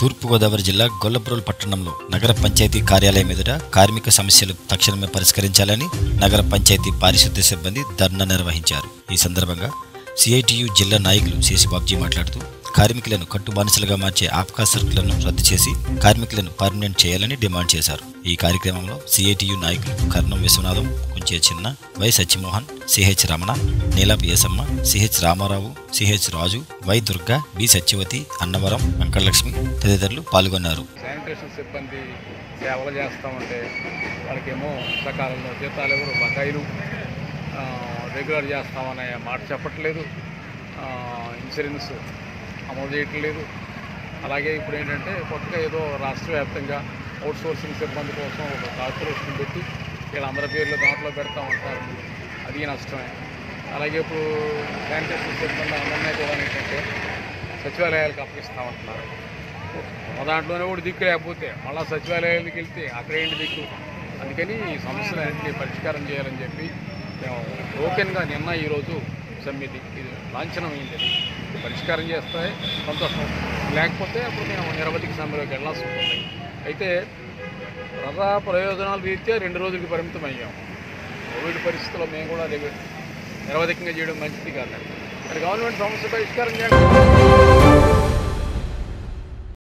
తూర్పుగోదావరి జిల్లా గొల్లప్రోల్ పట్టణంలో నగర పంచాయతీ కార్యాలయం ఎదుట కార్మిక సమస్యలు తక్షణమే పరిష్కరించాలని నగర పంచాయతీ పారిశుద్ధ్య సిబ్బంది ధర్నా నిర్వహించారు ఈ సందర్భంగా సిఐటియు జిల్లా నాయకులు శేషి బాబ్జీ మాట్లాడుతూ కార్మికులను కట్టుబానిసలుగా మార్చే ఆప్కా సర్కులను రద్దు చేసి కార్మికులను పర్మనెంట్ చేయాలని డిమాండ్ చేశారు ఈ కార్యక్రమంలో సిఐటియు నాయకులు కర్ణం విశ్వనాథం కుంచే చిన్న why Satyamohan CH Ramana Neelapu Yesamma CH Ramarao CH Raju Y Durga B Satyavathi Annavaram Venkatalakshmi తదితరులు పాల్గొన్నారు శానిటేషన్ సిబ్బంది సేవలు చేస్తామంటే వాళ్ళకేమో సకాలంలో జీతాలు ఎవరు బకాయిలు ఆ, రెగ్యులర్ చేస్తామనే మాట చెప్పట్లేదు ఆ, ఇన్సూరెన్స్ అమలు చేయట్లేదు అలాగే ఇప్పుడు ఏంటంటే కొత్తగా ఏదో రాష్ట్ర వ్యాప్తంగా అవుట్ సోర్సింగ్ సిబ్బంది కోసం ఒక కార్పొరేషన్ పెట్టి వీళ్ళందరి పేర్లు దాంట్లో పెడతా ఉంటారు అది నష్టమే అలాగే ఇప్పుడు శానిటేషన్ సిబ్బంది అందరినీ కూడా ఏంటంటే సచివాలయాలకు అప్పగిస్తామంటున్నారు మా దాంట్లోనే కూడా దిక్కు లేకపోతే మళ్ళీ సచివాలయాలకు వెళ్తే అక్కడ ఏంటి దిక్కు అందుకని ఈ సమస్యలన్నింటినీ పరిష్కారం చేయాలని చెప్పి మేము టోకెన్గా నిన్న ఈరోజు సమ్మితి ఇది లాంఛనమైంది ఇది. పరిష్కారం చేస్తే సంతోషం లేకపోతే అప్పుడు మేము నిరవధిక సమ్మెలోకి వెళ్ళాల్సి ఉంటుంది అయితే ప్రజా ప్రయోజనాల రీత్యా రెండు రోజులకి పరిమితం అయ్యాం కోవిడ్ పరిస్థితుల్లో మేము కూడా అది నిరవధికంగా చేయడం మంచిది కాదండి మరి గవర్నమెంట్ సమస్య పరిష్కారం చేయాలి